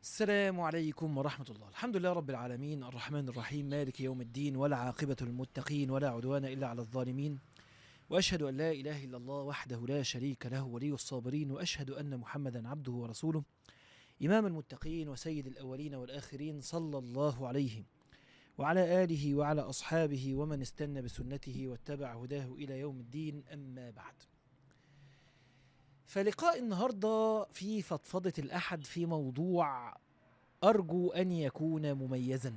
السلام عليكم ورحمة الله الحمد لله رب العالمين الرحمن الرحيم مالك يوم الدين ولا عاقبة للمتقين ولا عدوان إلا على الظالمين وأشهد أن لا إله إلا الله وحده لا شريك له ولي الصابرين وأشهد أن محمدا عبده ورسوله إمام المتقين وسيد الأولين والآخرين صلى الله عليه وعلى آله وعلى أصحابه ومن استنى بسنته واتبع هداه إلى يوم الدين أما بعد فلقاء النهارده في فضفضة الأحد في موضوع أرجو أن يكون مميزا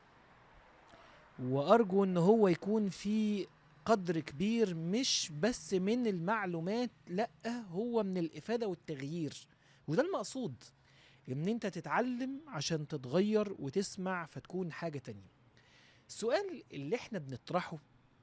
وأرجو أن هو يكون في قدر كبير مش بس من المعلومات لأ هو من الإفادة والتغيير وده المقصود إن أنت تتعلم عشان تتغير وتسمع فتكون حاجة تانية السؤال اللي احنا بنطرحه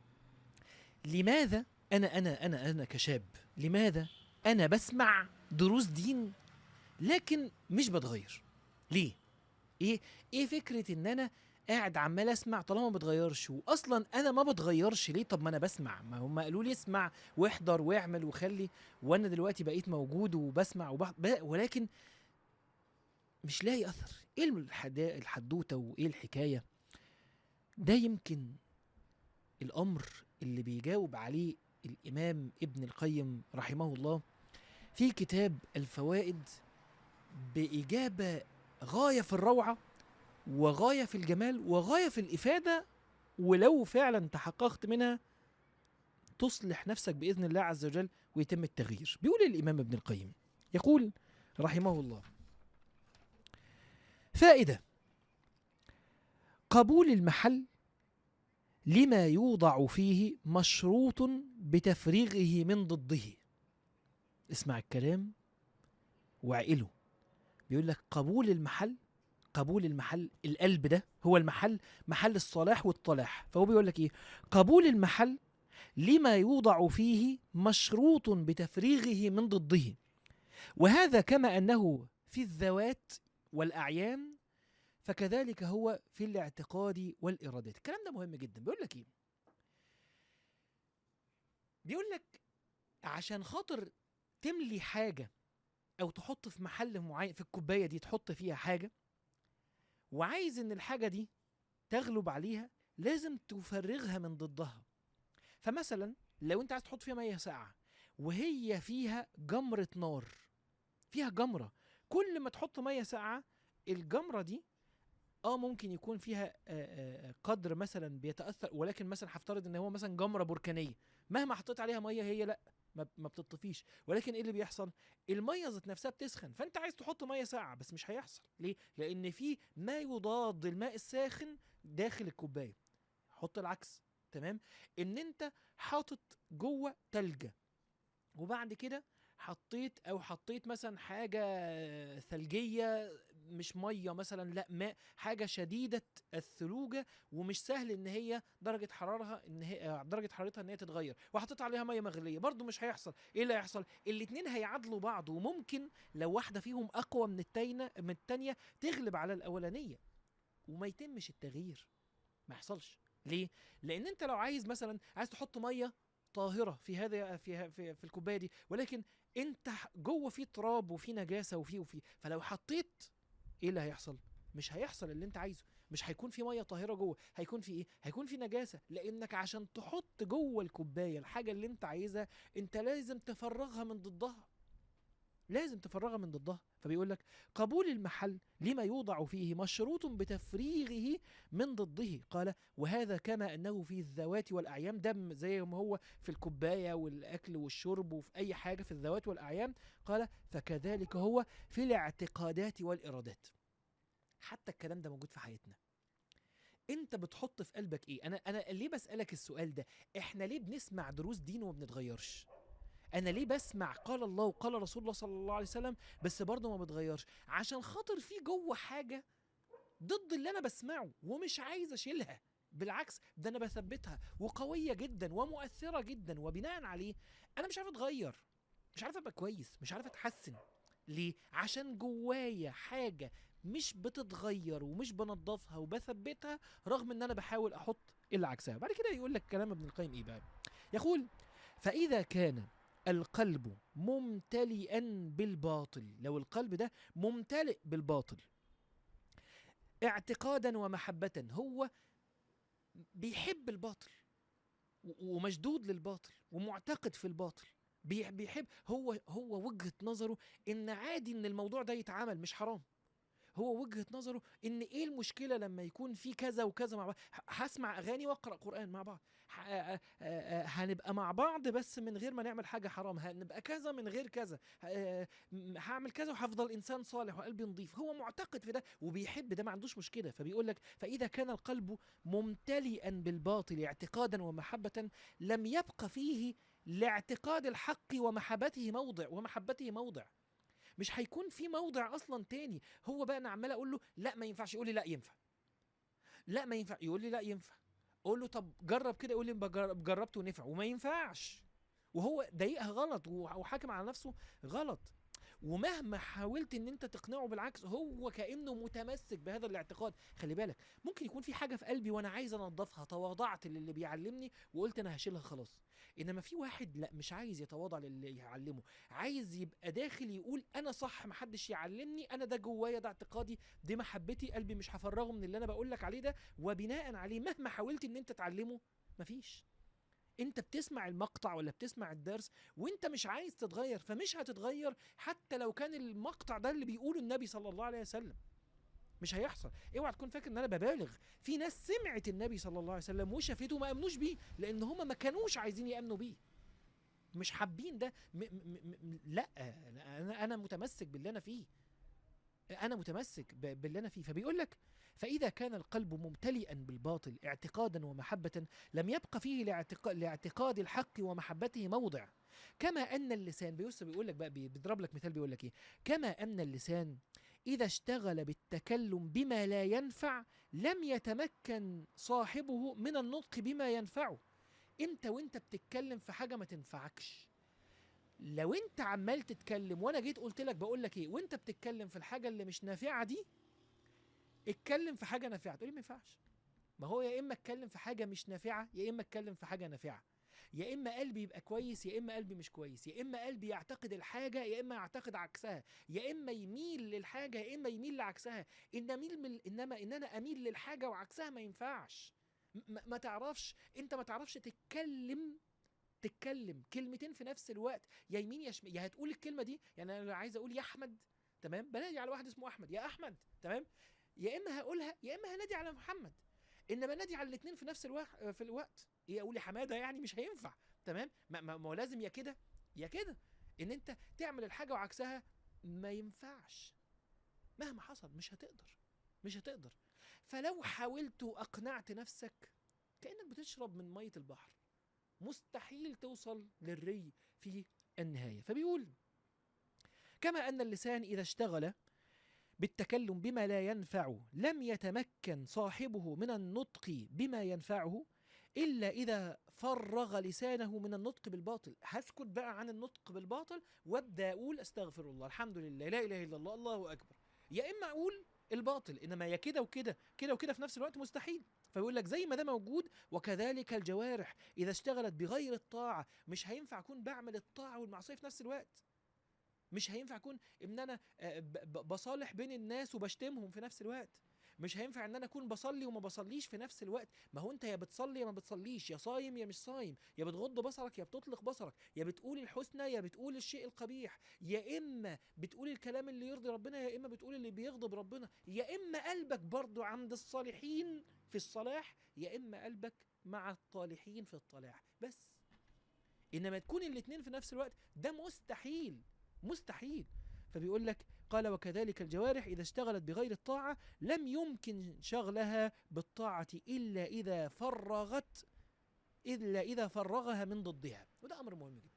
لماذا أنا أنا أنا أنا كشاب لماذا انا بسمع دروس دين لكن مش بتغير ليه ايه ايه فكره ان انا قاعد عمال اسمع طالما ما بتغيرش واصلا انا ما بتغيرش ليه طب ما انا بسمع ما هم قالوا لي اسمع واحضر واعمل وخلي وانا دلوقتي بقيت موجود وبسمع وبح... ب... ولكن مش لاقي اثر ايه الحدا... الحدوته وايه الحكايه ده يمكن الامر اللي بيجاوب عليه الامام ابن القيم رحمه الله في كتاب الفوائد باجابه غايه في الروعه وغايه في الجمال وغايه في الافاده ولو فعلا تحققت منها تصلح نفسك باذن الله عز وجل ويتم التغيير بيقول الامام ابن القيم يقول رحمه الله فائده قبول المحل لما يوضع فيه مشروط بتفريغه من ضده اسمع الكلام واعقله بيقول لك قبول المحل قبول المحل القلب ده هو المحل محل الصلاح والطلاح فهو بيقول لك ايه قبول المحل لما يوضع فيه مشروط بتفريغه من ضده وهذا كما انه في الذوات والاعيان فكذلك هو في الاعتقاد والإرادات الكلام ده مهم جدا بيقول لك ايه بيقول لك عشان خاطر تملي حاجة أو تحط في محل معين في الكوباية دي تحط فيها حاجة وعايز إن الحاجة دي تغلب عليها لازم تفرغها من ضدها فمثلا لو أنت عايز تحط فيها مية ساقعة وهي فيها جمرة نار فيها جمرة كل ما تحط مية ساقعة الجمرة دي اه ممكن يكون فيها آه، آه، قدر مثلا بيتاثر ولكن مثلا هفترض ان هو مثلا جمره بركانيه مهما حطيت عليها ميه هي لا ما ما بتطفيش ولكن ايه اللي بيحصل الميه ذات نفسها بتسخن فانت عايز تحط ميه ساقعه بس مش هيحصل ليه لان في ما يضاد الماء الساخن داخل الكوبايه حط العكس تمام ان انت حاطط جوه تلجه وبعد كده حطيت او حطيت مثلا حاجه ثلجيه مش ميه مثلا لا ماء حاجه شديده الثلوجه ومش سهل ان هي درجه حرارها ان هي آه، درجه حرارتها ان هي تتغير وحطيت عليها ميه مغليه برضو مش هيحصل ايه اللي هيحصل الاتنين هيعادلوا بعض وممكن لو واحده فيهم اقوى من التانية من التانية تغلب على الاولانيه وما يتمش التغيير ما يحصلش ليه لان انت لو عايز مثلا عايز تحط ميه طاهره في هذا في ه- في, في الكوبايه دي ولكن انت ح- جوه في تراب وفي نجاسه وفي وفي فلو حطيت ايه اللي هيحصل مش هيحصل اللي انت عايزه مش هيكون في ميه طاهره جوه هيكون في ايه هيكون في نجاسه لانك عشان تحط جوه الكوبايه الحاجه اللي انت عايزها انت لازم تفرغها من ضدها لازم تفرغها من ضدها فبيقول لك قبول المحل لما يوضع فيه مشروط بتفريغه من ضده قال وهذا كما انه في الذوات والاعيان دم زي ما هو في الكوبايه والاكل والشرب وفي اي حاجه في الذوات والاعيان قال فكذلك هو في الاعتقادات والارادات حتى الكلام ده موجود في حياتنا انت بتحط في قلبك ايه انا انا ليه بسالك السؤال ده احنا ليه بنسمع دروس دين وما بنتغيرش انا ليه بسمع قال الله وقال رسول الله صلى الله عليه وسلم بس برضه ما بتغيرش عشان خاطر في جوه حاجه ضد اللي انا بسمعه ومش عايز اشيلها بالعكس ده انا بثبتها وقويه جدا ومؤثره جدا وبناء عليه انا مش عارف اتغير مش عارف ابقى كويس مش عارف اتحسن ليه عشان جوايا حاجه مش بتتغير ومش بنضفها وبثبتها رغم ان انا بحاول احط اللي عكسها بعد كده يقول لك كلام ابن القيم ايه بقى يقول فاذا كان القلب ممتلئا بالباطل لو القلب ده ممتلئ بالباطل اعتقادا ومحبة هو بيحب الباطل و- ومشدود للباطل ومعتقد في الباطل بي- بيحب هو هو وجهة نظره ان عادي ان الموضوع ده يتعمل مش حرام هو وجهة نظره ان ايه المشكلة لما يكون في كذا وكذا مع بعض ه- هسمع اغاني واقرا قرآن مع بعض ه- آه، آه، هنبقى مع بعض بس من غير ما نعمل حاجة حرام هنبقى كذا من غير كذا آه، م- هعمل كذا وهفضل انسان صالح وقلبي نظيف هو معتقد في ده وبيحب ده ما عندوش مشكلة فبيقول لك فاذا كان القلب ممتلئا بالباطل اعتقادا ومحبة لم يبق فيه لاعتقاد الحق ومحبته موضع ومحبته موضع مش هيكون في موضع اصلا تاني هو بقى انا عمال اقول له لا ما ينفعش يقول لي لا ينفع لا ما ينفع يقول لي لا ينفع اقول له طب جرب كده يقول لي بجرب جربت ونفع وما ينفعش وهو ضايقها غلط وح- وحاكم على نفسه غلط ومهما حاولت ان انت تقنعه بالعكس هو كانه متمسك بهذا الاعتقاد خلي بالك ممكن يكون في حاجه في قلبي وانا عايز انضفها تواضعت للي بيعلمني وقلت انا هشيلها خلاص انما في واحد لا مش عايز يتواضع للي يعلمه عايز يبقى داخل يقول انا صح محدش يعلمني انا ده جوايا ده اعتقادي دي محبتي قلبي مش هفرغه من اللي انا بقول لك عليه ده وبناء عليه مهما حاولت ان انت تعلمه مفيش انت بتسمع المقطع ولا بتسمع الدرس وانت مش عايز تتغير فمش هتتغير حتى لو كان المقطع ده اللي بيقوله النبي صلى الله عليه وسلم مش هيحصل اوعى تكون فاكر ان انا ببالغ في ناس سمعت النبي صلى الله عليه وسلم وشافته وما امنوش بيه لان هم ما كانوش عايزين يامنوا بيه مش حابين ده م م م م لا انا انا متمسك باللي انا فيه انا متمسك ب- باللي انا فيه فبيقول لك فاذا كان القلب ممتلئا بالباطل اعتقادا ومحبه لم يبق فيه لاعتقاد, لاعتقاد الحق ومحبته موضع كما ان اللسان بيوسف بيقول لك بقى بي- بيضرب لك مثال بيقول لك ايه كما ان اللسان اذا اشتغل بالتكلم بما لا ينفع لم يتمكن صاحبه من النطق بما ينفعه انت وانت بتتكلم في حاجه ما تنفعكش لو انت عمال تتكلم وانا جيت قلت لك بقول لك ايه وانت بتتكلم في الحاجه اللي مش نافعه دي اتكلم في حاجه نافعه تقول لي ما ينفعش ما هو يا اما اتكلم في حاجه مش نافعه يا اما اتكلم في حاجه نافعه يا اما قلبي يبقى كويس يا اما قلبي مش كويس يا اما قلبي يعتقد الحاجه يا اما يعتقد عكسها يا اما يميل للحاجه يا اما يميل لعكسها ان اميل من انما ان انا اميل للحاجه وعكسها ما ينفعش م- ما ما تعرفش انت ما تعرفش تتكلم تتكلم كلمتين في نفس الوقت يا يمين يا شمال يا هتقول الكلمه دي يعني انا لو عايز اقول يا احمد تمام بنادي على واحد اسمه احمد يا احمد تمام يا اما هقولها يا اما هنادي على محمد انما نادي على الاثنين في نفس الوقت في الوقت ايه اقول يا حماده يعني مش هينفع تمام ما, ما, ما هو لازم يا كده يا كده ان انت تعمل الحاجه وعكسها ما ينفعش مهما حصل مش هتقدر مش هتقدر فلو حاولت واقنعت نفسك كانك بتشرب من ميه البحر مستحيل توصل للري في النهايه فبيقول كما ان اللسان اذا اشتغل بالتكلم بما لا ينفع لم يتمكن صاحبه من النطق بما ينفعه الا اذا فرغ لسانه من النطق بالباطل هسكت بقى عن النطق بالباطل وابدا اقول استغفر الله الحمد لله لا اله الا الله الله اكبر يا اما اقول الباطل انما يا كده وكده كده وكده في نفس الوقت مستحيل فيقول لك زي ما ده موجود وكذلك الجوارح اذا اشتغلت بغير الطاعه مش هينفع اكون بعمل الطاعه والمعصيه في نفس الوقت مش هينفع اكون ان انا آه، ب- ب- بصالح بين الناس وبشتمهم في نفس الوقت مش هينفع ان انا اكون بصلي وما بصليش في نفس الوقت ما هو انت يا بتصلي يا ما بتصليش يا صايم يا مش صايم يا بتغض بصرك يا بتطلق بصرك يا بتقول الحسنى يا بتقول الشيء القبيح يا اما بتقول الكلام اللي يرضي ربنا يا اما بتقول اللي بيغضب ربنا يا اما قلبك برضو عند الصالحين في الصلاح يا اما قلبك مع الطالحين في الطلاح بس انما تكون الاتنين في نفس الوقت ده مستحيل مستحيل فبيقول لك قال وكذلك الجوارح إذا اشتغلت بغير الطاعة لم يمكن شغلها بالطاعة إلا إذا فرغت إلا إذا فرغها من ضدها وده أمر مهم جدا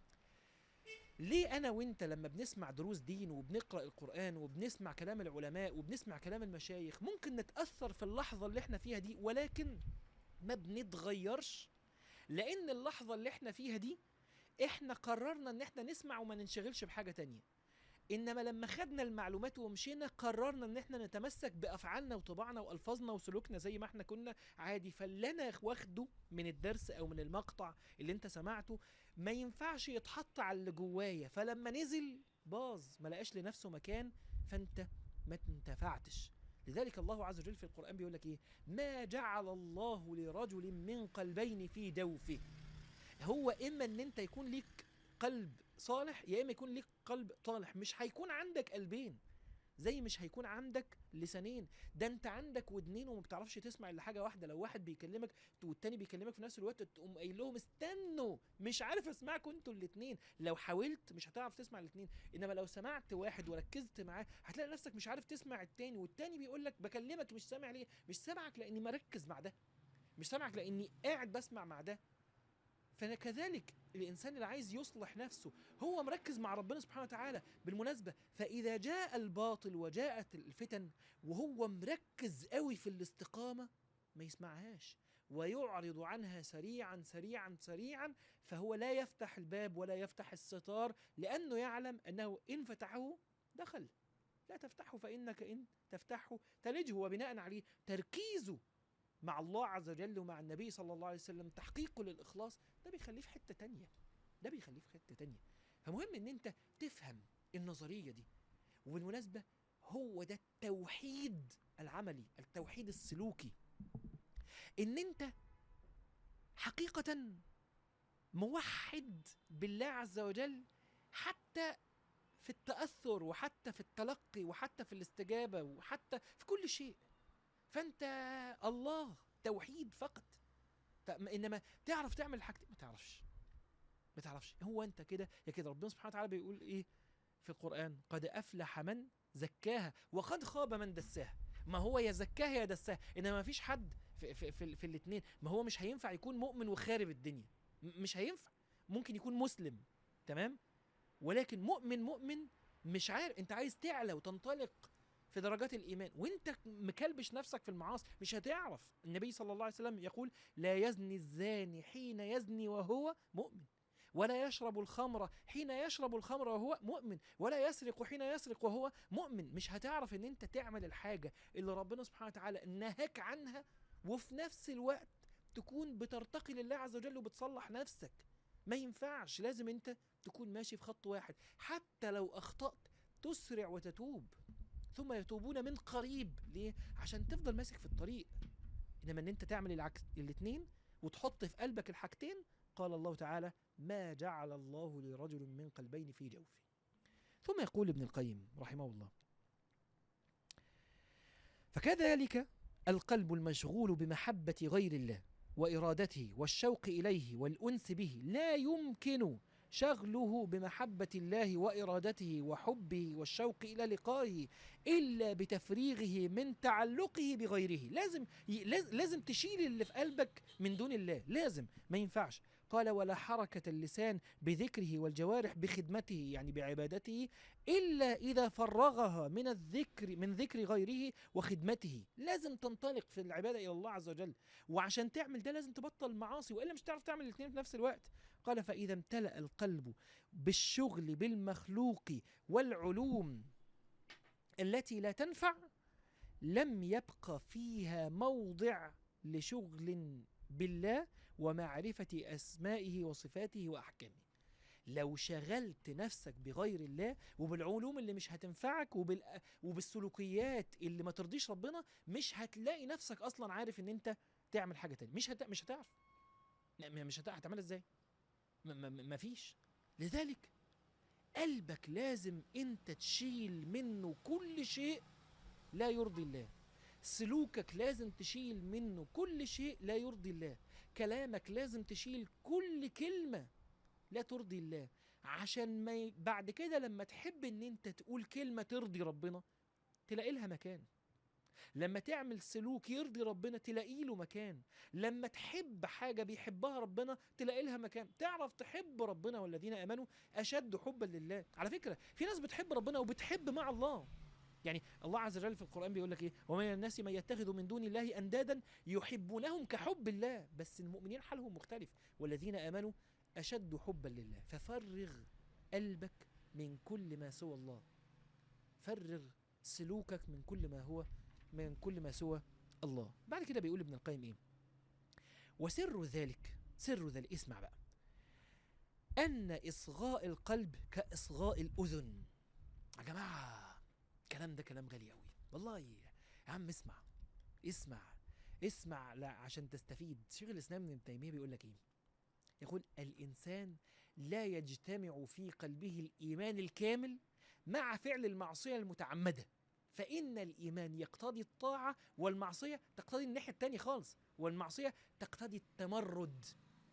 ليه أنا وأنت لما بنسمع دروس دين وبنقرأ القرآن وبنسمع كلام العلماء وبنسمع كلام المشايخ ممكن نتأثر في اللحظة اللي احنا فيها دي ولكن ما بنتغيرش لأن اللحظة اللي احنا فيها دي احنا قررنا ان احنا نسمع وما ننشغلش بحاجة تانية انما لما خدنا المعلومات ومشينا قررنا ان احنا نتمسك بافعالنا وطباعنا والفاظنا وسلوكنا زي ما احنا كنا عادي فاللي انا واخده من الدرس او من المقطع اللي انت سمعته ما ينفعش يتحط على اللي جوايا فلما نزل باظ ما لقاش لنفسه مكان فانت ما انتفعتش لذلك الله عز وجل في القرآن بيقول لك إيه ما جعل الله لرجل من قلبين في جوفه هو إما إن أنت يكون ليك قلب صالح يا إما يكون ليك قلب طالح مش هيكون عندك قلبين زي مش هيكون عندك لسانين ده انت عندك ودنين وما بتعرفش تسمع الا حاجه واحده لو واحد بيكلمك والتاني بيكلمك في نفس الوقت تقوم قايل لهم استنوا مش عارف اسمعكم انتوا الاثنين لو حاولت مش هتعرف تسمع الاثنين انما لو سمعت واحد وركزت معاه هتلاقي نفسك مش عارف تسمع التاني والتاني بيقول لك بكلمك مش سامع ليه مش سامعك لاني مركز مع ده مش سامعك لاني قاعد بسمع مع ده فكذلك الانسان اللي عايز يصلح نفسه هو مركز مع ربنا سبحانه وتعالى بالمناسبه فاذا جاء الباطل وجاءت الفتن وهو مركز قوي في الاستقامه ما يسمعهاش ويعرض عنها سريعا سريعا سريعا فهو لا يفتح الباب ولا يفتح الستار لانه يعلم انه ان فتحه دخل لا تفتحه فانك ان تفتحه تلجه وبناء عليه تركيزه مع الله عز وجل ومع النبي صلى الله عليه وسلم تحقيقه للإخلاص ده بيخليه في حتة تانية ده بيخليه في حتة تانية فمهم ان انت تفهم النظرية دي وبالمناسبة هو ده التوحيد العملي التوحيد السلوكي ان انت حقيقة موحد بالله عز وجل حتى في التأثر وحتى في التلقي وحتى في الاستجابة وحتى في كل شيء فانت الله توحيد فقط انما تعرف تعمل حاجتين ما تعرفش ما تعرفش هو انت كده يا كده ربنا سبحانه وتعالى بيقول ايه في القران قد افلح من زكاها وقد خاب من دساها ما هو يا زكاها يا دساها انما ما فيش حد في, في, في, في الاثنين ما هو مش هينفع يكون مؤمن وخارب الدنيا مش هينفع ممكن يكون مسلم تمام ولكن مؤمن مؤمن مش عارف انت عايز تعلى وتنطلق في درجات الايمان وانت مكلبش نفسك في المعاصي مش هتعرف النبي صلى الله عليه وسلم يقول لا يزني الزاني حين يزني وهو مؤمن ولا يشرب الخمر حين يشرب الخمر وهو مؤمن ولا يسرق حين يسرق وهو مؤمن مش هتعرف ان انت تعمل الحاجه اللي ربنا سبحانه وتعالى نهاك عنها وفي نفس الوقت تكون بترتقي لله عز وجل وبتصلح نفسك ما ينفعش لازم انت تكون ماشي في خط واحد حتى لو اخطأت تسرع وتتوب ثم يتوبون من قريب ليه عشان تفضل ماسك في الطريق انما ان انت تعمل العكس الاثنين وتحط في قلبك الحاجتين قال الله تعالى ما جعل الله لرجل من قلبين في جوفه ثم يقول ابن القيم رحمه الله فكذلك القلب المشغول بمحبة غير الله وإرادته والشوق إليه والأنس به لا يمكن شغله بمحبة الله وإرادته وحبه والشوق إلى لقائه إلا بتفريغه من تعلقه بغيره لازم لازم تشيل اللي في قلبك من دون الله لازم ما ينفعش قال ولا حركة اللسان بذكره والجوارح بخدمته يعني بعبادته إلا إذا فرغها من الذكر من ذكر غيره وخدمته لازم تنطلق في العبادة إلى الله عز وجل وعشان تعمل ده لازم تبطل معاصي وإلا مش تعرف تعمل الاثنين في نفس الوقت قال فإذا امتلأ القلب بالشغل بالمخلوق والعلوم التي لا تنفع لم يبق فيها موضع لشغل بالله ومعرفة أسمائه وصفاته وأحكامه لو شغلت نفسك بغير الله وبالعلوم اللي مش هتنفعك وبال... وبالسلوكيات اللي ما ترضيش ربنا مش هتلاقي نفسك اصلا عارف ان انت تعمل حاجه تانية مش هت... مش هتعرف مش هت... هتعملها ازاي ما فيش لذلك قلبك لازم انت تشيل منه كل شيء لا يرضي الله سلوكك لازم تشيل منه كل شيء لا يرضي الله كلامك لازم تشيل كل كلمة لا ترضي الله عشان ما ي... بعد كده لما تحب ان انت تقول كلمة ترضي ربنا تلاقي لها مكان لما تعمل سلوك يرضي ربنا تلاقي له مكان لما تحب حاجة بيحبها ربنا تلاقي لها مكان تعرف تحب ربنا والذين آمنوا أشد حبا لله على فكرة في ناس بتحب ربنا وبتحب مع الله يعني الله عز وجل في القرآن بيقول لك إيه ومن الناس من يتخذ من دون الله أندادا يحبونهم كحب الله بس المؤمنين حالهم مختلف والذين آمنوا أشد حبا لله ففرغ قلبك من كل ما سوى الله فرغ سلوكك من كل ما هو من كل ما سوى الله بعد كده بيقول ابن القيم ايه وسر ذلك سر ذلك اسمع بقى أن إصغاء القلب كإصغاء الأذن يا جماعة الكلام ده كلام غالي قوي والله يا عم اسمع اسمع اسمع لا عشان تستفيد شيخ الاسلام ابن تيميه بيقول لك ايه يقول الانسان لا يجتمع في قلبه الايمان الكامل مع فعل المعصيه المتعمده فان الايمان يقتضي الطاعه والمعصيه تقتضي الناحيه التانية خالص والمعصيه تقتضي التمرد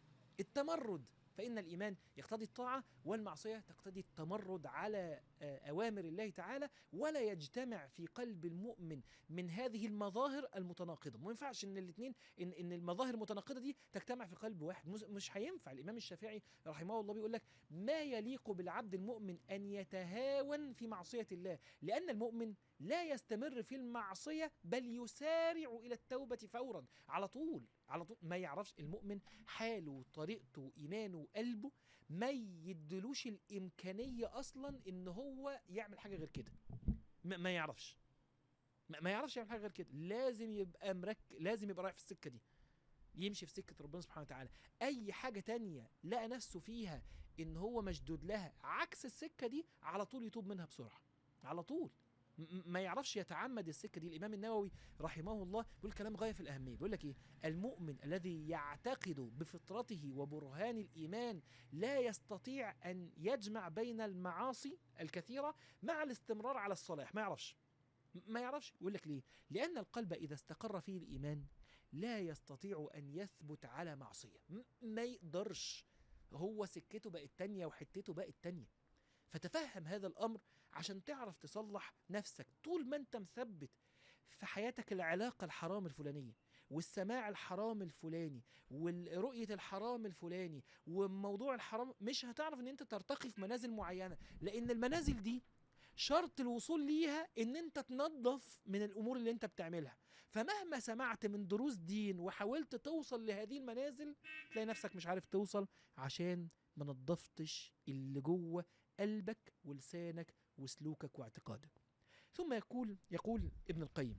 التمرد فإن الإيمان يقتضي الطاعة والمعصية تقتضي التمرد على آه، أوامر الله تعالى ولا يجتمع في قلب المؤمن من هذه المظاهر المتناقضة ما ينفعش إن الاثنين إن, إن المظاهر المتناقضة دي تجتمع في قلب واحد مش- مش هينفع الإمام الشافعي رحمه الله بيقول لك ما يليق بالعبد المؤمن أن يتهاون في معصية الله لأن المؤمن لا يستمر في المعصية بل يسارع إلى التوبة فورا على طول على طول ما يعرفش المؤمن حاله طريقته ايمانه قلبه ما يدلوش الامكانيه اصلا ان هو يعمل حاجه غير كده ما, ما يعرفش ما, ما يعرفش يعمل حاجه غير كده لازم يبقى مرك لازم يبقى رايح في السكه دي يمشي في سكه ربنا سبحانه وتعالى اي حاجه تانية لقى نفسه فيها ان هو مشدود لها عكس السكه دي على طول يتوب منها بسرعه على طول م- م- ما يعرفش يتعمد السكه دي الامام النووي رحمه الله بيقول كلام غايه في الاهميه بيقول لك ايه المؤمن الذي يعتقد بفطرته وبرهان الايمان لا يستطيع ان يجمع بين المعاصي الكثيره مع الاستمرار على الصلاح ما يعرفش م- ما يعرفش يقول لك ليه لان القلب اذا استقر فيه الايمان لا يستطيع ان يثبت على معصيه م- ما يقدرش هو سكته بقت تانية وحتته بقت تانية فتفهم هذا الامر عشان تعرف تصلح نفسك طول ما انت مثبت في حياتك العلاقه الحرام الفلانيه والسماع الحرام الفلاني ورؤيه الحرام الفلاني وموضوع الحرام مش هتعرف ان انت ترتقي في منازل معينه لان المنازل دي شرط الوصول ليها ان انت تنظف من الامور اللي انت بتعملها فمهما سمعت من دروس دين وحاولت توصل لهذه المنازل تلاقي نفسك مش عارف توصل عشان ما نظفتش اللي جوه قلبك ولسانك وسلوكك واعتقادك ثم يقول يقول ابن القيم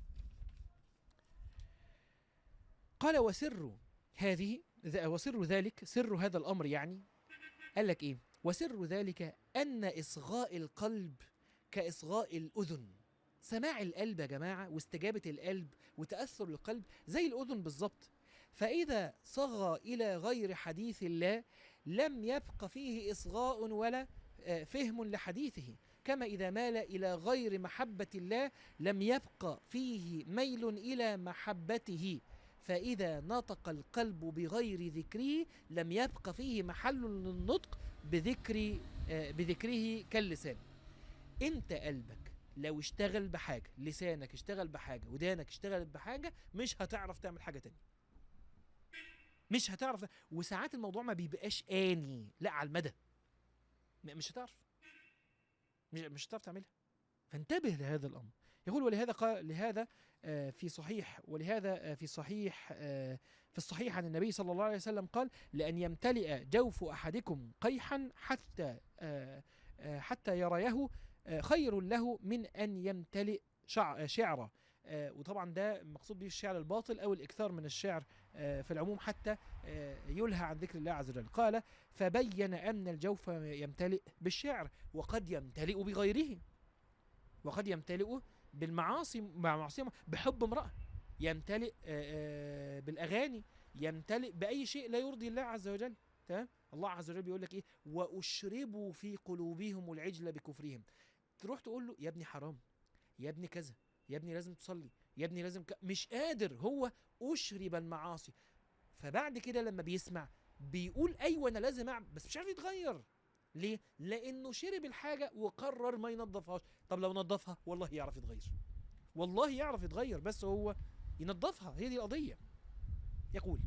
قال وسر هذه ذ- وسر ذلك سر هذا الامر يعني قال لك ايه وسر ذلك ان اصغاء القلب كاصغاء الاذن سماع القلب يا جماعه واستجابه القلب وتاثر القلب زي الاذن بالظبط فاذا صغى الى غير حديث الله لم يبق فيه اصغاء ولا آه، فهم لحديثه كما اذا مال الى غير محبه الله لم يبق فيه ميل الى محبته فإذا نطق القلب بغير ذكره لم يبق فيه محل للنطق بذكر آه، بذكره كاللسان انت قلبك لو اشتغل بحاجة لسانك اشتغل بحاجة ودانك اشتغلت بحاجة مش هتعرف تعمل حاجة تانية مش هتعرف وساعات الموضوع ما بيبقاش آني لا على المدى م- مش هتعرف مش مش هتعرف تعملها فانتبه لهذا الأمر يقول ولهذا قال لهذا آه، في صحيح ولهذا آه، في صحيح آه، في الصحيح عن النبي صلى الله عليه وسلم قال لأن يمتلئ جوف أحدكم قيحا حتى آه، آه، حتى يريه آه، خير له من أن يمتلئ شع- آه، شعرة آه، وطبعا ده مقصود به الشعر الباطل أو الإكثار من الشعر آه، في العموم حتى آه، يلهى عن ذكر الله عز وجل قال فبين أن الجوف يمتلئ بالشعر وقد يمتلئ بغيره وقد يمتلئ بالمعاصي مع معصية بحب امرأة يمتلئ آه، آه، بالأغاني يمتلئ بأي شيء لا يرضي الله عز وجل تمام الله عز وجل بيقول لك ايه واشربوا في قلوبهم العجل بكفرهم تروح تقول له يا ابني حرام يا ابني كذا يا ابني لازم تصلي يا ابني لازم ك... مش قادر هو اشرب المعاصي فبعد كده لما بيسمع بيقول ايوه انا لازم اعمل بس مش عارف يتغير ليه لانه شرب الحاجه وقرر ما ينظفهاش طب لو نظفها والله يعرف يتغير والله يعرف يتغير بس هو ينظفها هي دي القضيه يقول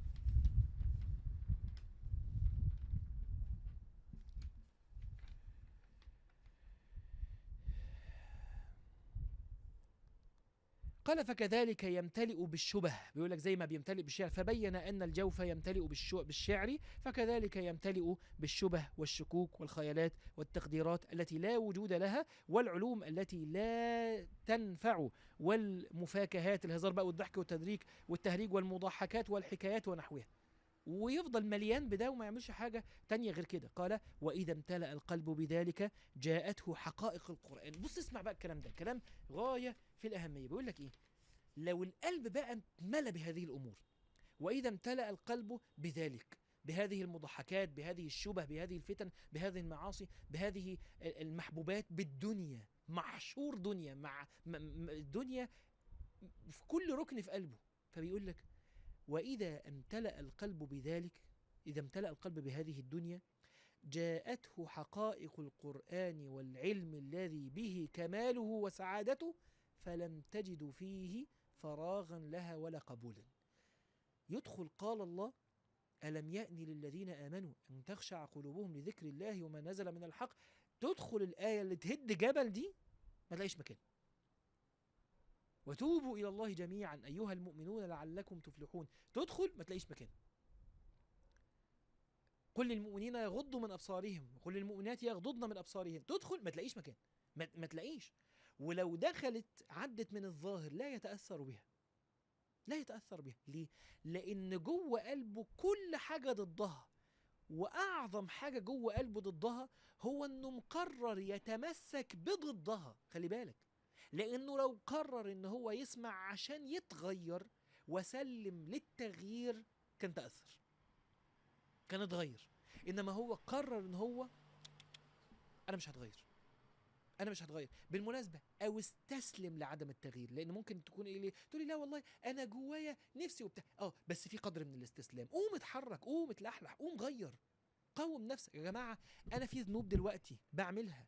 قال فكذلك يمتلئ بالشبه بيقول لك زي ما بيمتلئ بالشعر فبين ان الجوف يمتلئ بالشو- بالشعر فكذلك يمتلئ بالشبه والشكوك والخيالات والتقديرات التي لا وجود لها والعلوم التي لا تنفع والمفاكهات الهزار بقى والضحك والتدريك والتهريج والمضاحكات والحكايات ونحوها ويفضل مليان بده وما يعملش حاجة تانية غير كده قال وإذا امتلأ القلب بذلك جاءته حقائق القرآن بص اسمع بقى الكلام ده كلام غاية في الأهمية بيقول لك إيه لو القلب بقى اتملى بهذه الأمور وإذا امتلأ القلب بذلك بهذه المضحكات بهذه الشبه بهذه الفتن بهذه المعاصي بهذه المحبوبات بالدنيا محشور دنيا مع م- م- الدنيا في كل ركن في قلبه فبيقول لك وإذا امتلأ القلب بذلك إذا امتلأ القلب بهذه الدنيا جاءته حقائق القرآن والعلم الذي به كماله وسعادته فلم تجد فيه فراغا لها ولا قبولا يدخل قال الله ألم يأن للذين آمنوا أن تخشع قلوبهم لذكر الله وما نزل من الحق تدخل الآية اللي تهد جبل دي ما تلاقيش مكان وتوبوا إلى الله جميعا أيها المؤمنون لعلكم تفلحون تدخل ما تلاقيش مكان قل للمؤمنين يغضوا من أبصارهم وقل للمؤمنات يغضضن من أبصارهن تدخل ما تلاقيش مكان ما, ما تلاقيش ولو دخلت عدت من الظاهر لا يتأثر بها لا يتأثر بها ليه؟ لأن جوه قلبه كل حاجة ضدها وأعظم حاجة جوه قلبه ضدها هو إنه مقرر يتمسك بضدها خلي بالك لأنه لو قرر إن هو يسمع عشان يتغير وسلم للتغيير كان تأثر كان اتغير إنما هو قرر إن هو أنا مش هتغير انا مش هتغير بالمناسبه او استسلم لعدم التغيير لان ممكن تكون ايه ليه تقولي لا والله انا جوايا نفسي وبتاع اه بس في قدر من الاستسلام قوم اتحرك قوم اتلحلح قوم غير قوم نفسك يا جماعه انا في ذنوب دلوقتي بعملها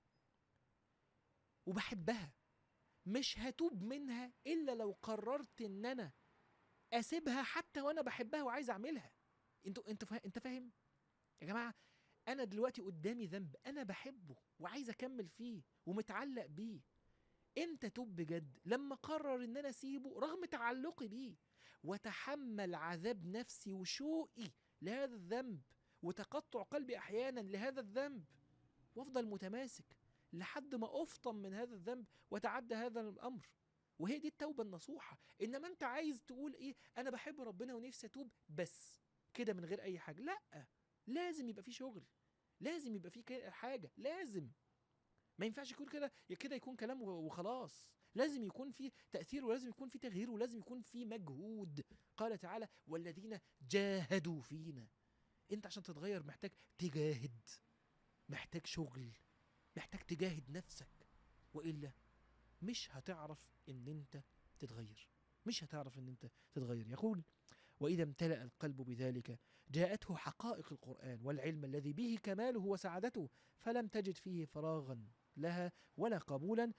وبحبها مش هتوب منها الا لو قررت ان انا اسيبها حتى وانا بحبها وعايز اعملها انتوا انت فا... انت فاهم يا جماعه انا دلوقتي قدامي ذنب انا بحبه وعايز اكمل فيه ومتعلق بيه امتى توب بجد لما قرر ان انا اسيبه رغم تعلقي بيه وتحمل عذاب نفسي وشوقي لهذا الذنب وتقطع قلبي احيانا لهذا الذنب وافضل متماسك لحد ما افطم من هذا الذنب وتعدى هذا الامر وهي دي التوبه النصوحه انما انت عايز تقول ايه انا بحب ربنا ونفسي اتوب بس كده من غير اي حاجه لا لازم يبقى في شغل لازم يبقى في كده حاجه لازم ما ينفعش يكون كده كده يكون كلام وخلاص لازم يكون في تأثير ولازم يكون في تغيير ولازم يكون في مجهود قال تعالى والذين جاهدوا فينا انت عشان تتغير محتاج تجاهد محتاج شغل محتاج تجاهد نفسك وإلا مش هتعرف ان انت تتغير مش هتعرف ان انت تتغير يقول وإذا امتلأ القلب بذلك جاءته حقائق القرآن والعلم الذي به كماله وسعادته فلم تجد فيه فراغا لها ولا قبولا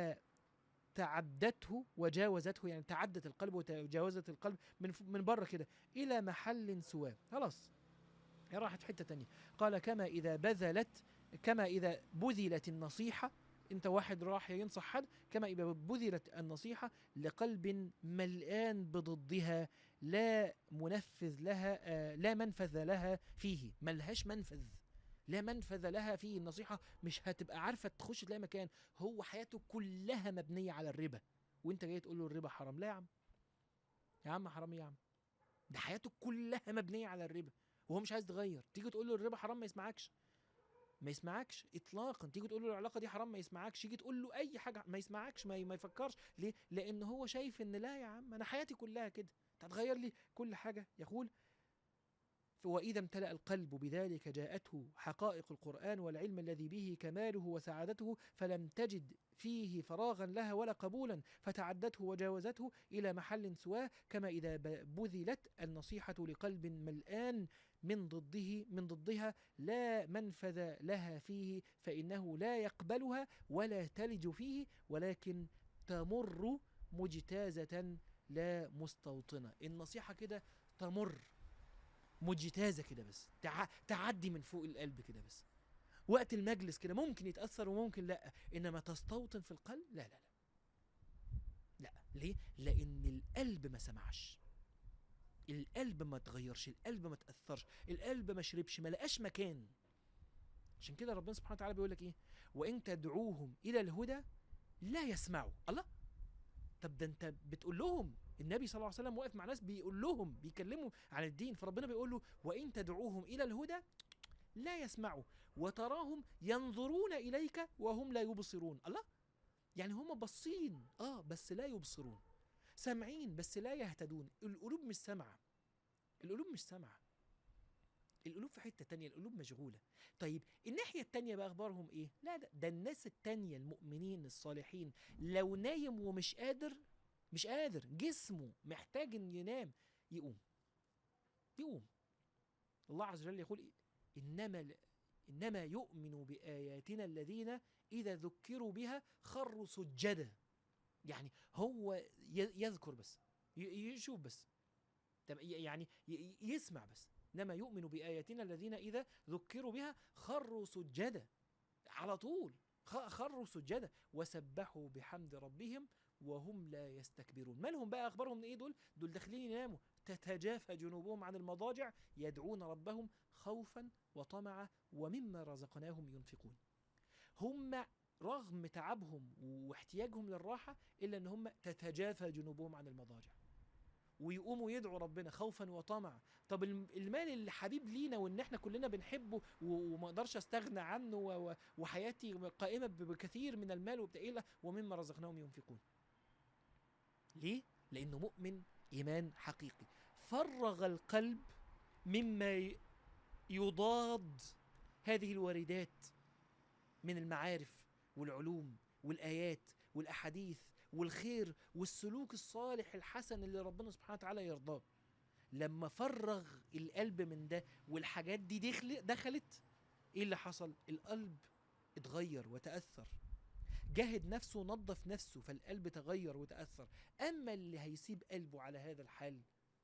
فتعدته وجاوزته يعني تعدت القلب وتجاوزت القلب من من بره كده إلى محل سواه خلاص هي راحت حتة تانية قال كما إذا بذلت كما إذا بذلت النصيحة انت واحد راح ينصح حد كما اذا بذلت النصيحه لقلب ملآن بضدها لا منفذ لها آه لا منفذ لها فيه ملهاش منفذ لا منفذ لها فيه النصيحه مش هتبقى عارفه تخش تلاقي مكان هو حياته كلها مبنيه على الربا وانت جاي تقول له الربا حرام لا يا عم يا عم حرام يا عم ده حياته كلها مبنيه على الربا وهو مش عايز يتغير تيجي تقول له الربا حرام ما يسمعكش ما يسمعكش اطلاقا تيجي تقول له العلاقه دي حرام ما يسمعكش تيجي تقول له اي حاجه ما يسمعكش ما, ما يفكرش ليه لان هو شايف ان لا يا عم انا حياتي كلها كده هتغير لي كل حاجه يقول واذا امتلا القلب بذلك جاءته حقائق القران والعلم الذي به كماله وسعادته فلم تجد فيه فراغا لها ولا قبولا فتعدته وجاوزته الى محل سواه كما اذا بذلت النصيحه لقلب ملآن من ضده من ضدها لا منفذ لها فيه فإنه لا يقبلها ولا تلج فيه ولكن تمر مجتازة لا مستوطنة النصيحة كده تمر مجتازة كده بس تع... تعدي من فوق القلب كده بس وقت المجلس كده ممكن يتأثر وممكن لا إنما تستوطن في القلب لا لا لا لا ليه؟ لأن القلب ما سمعش القلب ما تغيرش القلب ما تاثرش القلب ما شربش ما لقاش مكان عشان كده ربنا سبحانه وتعالى بيقول لك ايه وان تدعوهم الى الهدى لا يسمعوا الله طب ده انت بتقول لهم النبي صلى الله عليه وسلم واقف مع ناس بيقول لهم بيكلموا عن الدين فربنا بيقول له وان تدعوهم الى الهدى لا يسمعوا وتراهم ينظرون اليك وهم لا يبصرون الله يعني هم باصين اه بس لا يبصرون سامعين بس لا يهتدون القلوب مش سامعه القلوب مش سامعه القلوب في حته تانية القلوب مشغوله طيب الناحيه التانية بقى اخبارهم ايه لا ده, ده الناس التانية المؤمنين الصالحين لو نايم ومش قادر مش قادر جسمه محتاج ان ينام يقوم يقوم الله عز وجل يقول إيه؟ انما ل- انما يؤمن باياتنا الذين اذا ذكروا بها خروا سجدا يعني هو ي- يذكر بس ي- يشوف بس طب ي- يعني ي- ي- يسمع بس انما يؤمن باياتنا الذين اذا ذكروا بها خروا سجدا على طول خ- خروا سجدا وسبحوا بحمد ربهم وهم لا يستكبرون مالهم بقى اخبارهم ايه دول دول داخلين يناموا تتجافى جنوبهم عن المضاجع يدعون ربهم خوفا وطمعا ومما رزقناهم ينفقون هم رغم تعبهم واحتياجهم للراحة إلا أن هم تتجافى جنوبهم عن المضاجع ويقوموا يدعوا ربنا خوفا وطمعا طب الم- المال اللي حبيب لينا وان احنا كلنا بنحبه و- وما اقدرش استغنى عنه و- و- وحياتي قائمه ب- بكثير من المال وبتاع إيه لا، ومما رزقناهم ينفقون ليه لانه مؤمن ايمان حقيقي فرغ القلب مما ي- يضاد هذه الواردات من المعارف والعلوم والايات والاحاديث والخير والسلوك الصالح الحسن اللي ربنا سبحانه وتعالى يرضاه لما فرغ القلب من ده والحاجات دي دخل دخلت ايه اللي حصل القلب اتغير وتأثر جاهد نفسه ونظف نفسه فالقلب تغير وتأثر أما اللي هيسيب قلبه على هذا الحال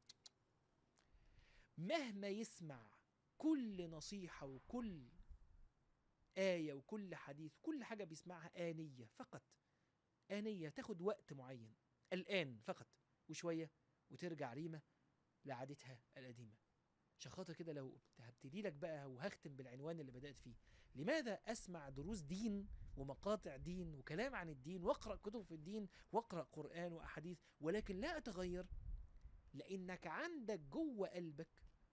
مهما يسمع كل نصيحة وكل آية وكل حديث كل حاجة بيسمعها آنية فقط آنية تاخد وقت معين الآن فقط وشوية وترجع ريمة لعادتها القديمة عشان خاطر كده لو هبتدي لك بقى وهختم بالعنوان اللي بدأت فيه لماذا أسمع دروس دين ومقاطع دين وكلام عن الدين واقرأ كتب في الدين واقرأ قرآن وأحاديث ولكن لا أتغير لأنك عندك جوه قلبك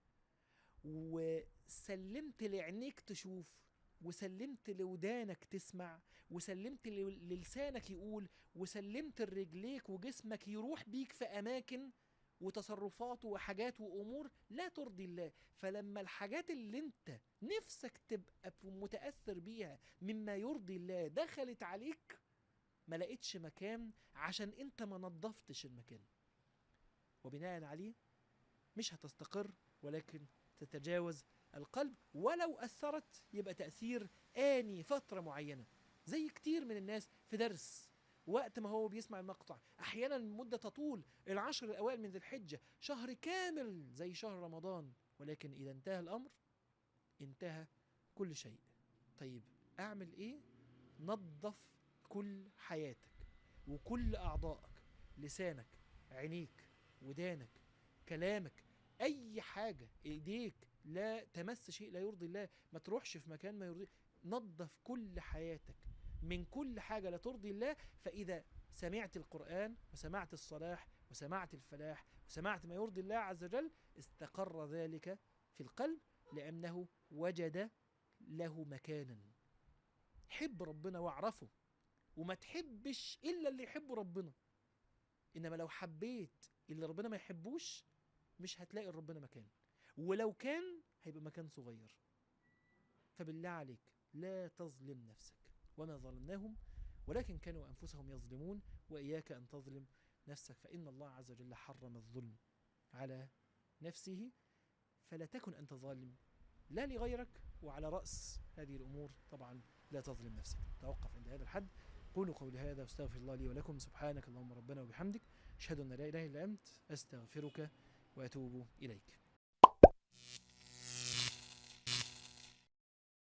وسلمت لعينيك تشوف وسلمت لودانك تسمع وسلمت ل- للسانك يقول وسلمت لرجليك وجسمك يروح بيك في أماكن وتصرفات وحاجات وأمور لا ترضي الله فلما الحاجات اللي انت نفسك تبقى ف- متأثر بيها مما يرضي الله دخلت عليك ما لقيتش مكان عشان انت ما نظفتش المكان وبناء عليه مش هتستقر ولكن تتجاوز القلب ولو أثرت يبقى تأثير آني فترة معينة زي كتير من الناس في درس وقت ما هو بيسمع المقطع أحيانا مدة تطول العشر الأوائل من ذي الحجة شهر كامل زي شهر رمضان ولكن إذا انتهى الأمر انتهى كل شيء طيب أعمل إيه؟ نظف كل حياتك وكل أعضائك لسانك عينيك ودانك كلامك أي حاجة إيديك لا تمس شيء لا يرضي الله ما تروحش في مكان ما يرضي نظف كل حياتك من كل حاجة لا ترضي الله فإذا سمعت القرآن وسمعت الصلاح وسمعت الفلاح وسمعت ما يرضي الله عز وجل استقر ذلك في القلب لأنه وجد له مكانا حب ربنا واعرفه وما تحبش إلا اللي يحبه ربنا إنما لو حبيت اللي ربنا ما يحبوش مش هتلاقي ربنا مكان ولو كان هيبقى مكان صغير فبالله عليك لا تظلم نفسك وما ظلمناهم ولكن كانوا أنفسهم يظلمون وإياك أن تظلم نفسك فإن الله عز وجل حرم الظلم على نفسه فلا تكن أنت ظالم لا لغيرك وعلى رأس هذه الأمور طبعا لا تظلم نفسك توقف عند هذا الحد قولوا قولي هذا واستغفر الله لي ولكم سبحانك اللهم ربنا وبحمدك أشهد أن لا إله إلا أنت أستغفرك وأتوب إليك